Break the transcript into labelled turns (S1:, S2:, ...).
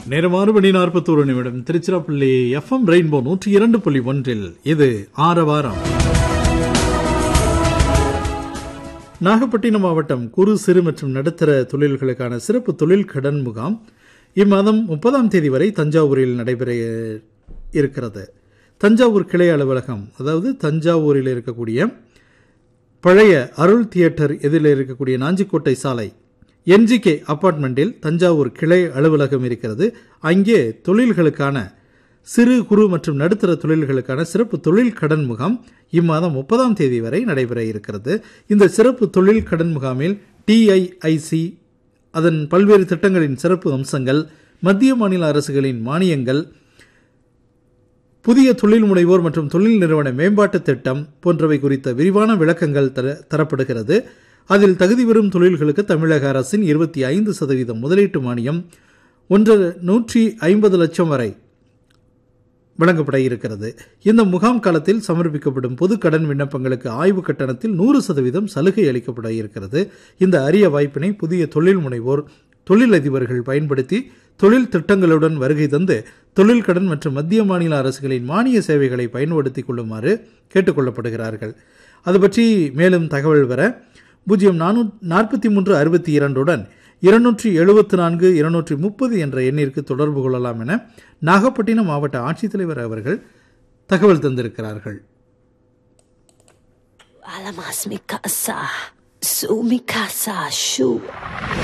S1: நேரம் ஆறு மணி நாற்பத்தோரு நிமிடம் திருச்சிராப்பள்ளி எஃப்எம் ரெயின்போ நூற்றி இரண்டு புள்ளி ஒன்றில் இது ஆரவாரம் நாகப்பட்டினம் மாவட்டம் குறு சிறு மற்றும் நடுத்தர தொழில்களுக்கான சிறப்பு தொழில் கடன் முகாம் இம்மாதம் முப்பதாம் தேதி வரை தஞ்சாவூரில் நடைபெற இருக்கிறது தஞ்சாவூர் கிளை அலுவலகம் அதாவது தஞ்சாவூரில் இருக்கக்கூடிய பழைய அருள் தியேட்டர் எதிரில் இருக்கக்கூடிய நாஞ்சிக்கோட்டை சாலை என்ஜிகே அபார்ட்மெண்டில் தஞ்சாவூர் கிளை அலுவலகம் இருக்கிறது அங்கே தொழில்களுக்கான சிறு குறு மற்றும் நடுத்தர தொழில்களுக்கான சிறப்பு தொழில் கடன் முகாம் இம்மாதம் முப்பதாம் தேதி வரை நடைபெற இருக்கிறது இந்த சிறப்பு தொழில் கடன் முகாமில் டிஐஐசி அதன் பல்வேறு திட்டங்களின் சிறப்பு அம்சங்கள் மத்திய மாநில அரசுகளின் மானியங்கள் புதிய தொழில் முனைவோர் மற்றும் தொழில் நிறுவன மேம்பாட்டு திட்டம் போன்றவை குறித்த விரிவான விளக்கங்கள் தர தரப்படுகிறது அதில் தகுதி பெறும் தொழில்களுக்கு தமிழக அரசின் இருபத்தி ஐந்து சதவீதம் முதலீட்டு மானியம் ஒன்று நூற்றி ஐம்பது லட்சம் வரை வழங்கப்பட இருக்கிறது இந்த முகாம் காலத்தில் சமர்ப்பிக்கப்படும் பொது கடன் விண்ணப்பங்களுக்கு ஆய்வு கட்டணத்தில் நூறு சதவீதம் சலுகை அளிக்கப்பட இருக்கிறது இந்த அரிய வாய்ப்பினை புதிய தொழில் முனைவோர் தொழிலதிபர்கள் பயன்படுத்தி தொழில் திட்டங்களுடன் வருகை தந்து தொழில் கடன் மற்றும் மத்திய மாநில அரசுகளின் மானிய சேவைகளை பயன்படுத்திக் கொள்ளுமாறு கேட்டுக்கொள்ளப்படுகிறார்கள் அது பற்றி மேலும் தகவல் பெற பூஜ்ஜியம் நானூ நாற்பத்தி மூன்று அறுபத்தி இரண்டுடன் இருநூற்றி எழுபத்தி நான்கு இருநூற்றி முப்பது என்ற எண்ணிற்கு தொடர்பு கொள்ளலாம் என நாகப்பட்டினம் மாவட்ட ஆட்சித்தலைவர் அவர்கள் தகவல் தந்திருக்கிறார்கள்
S2: Alamas mi casa, su mi casa, shu.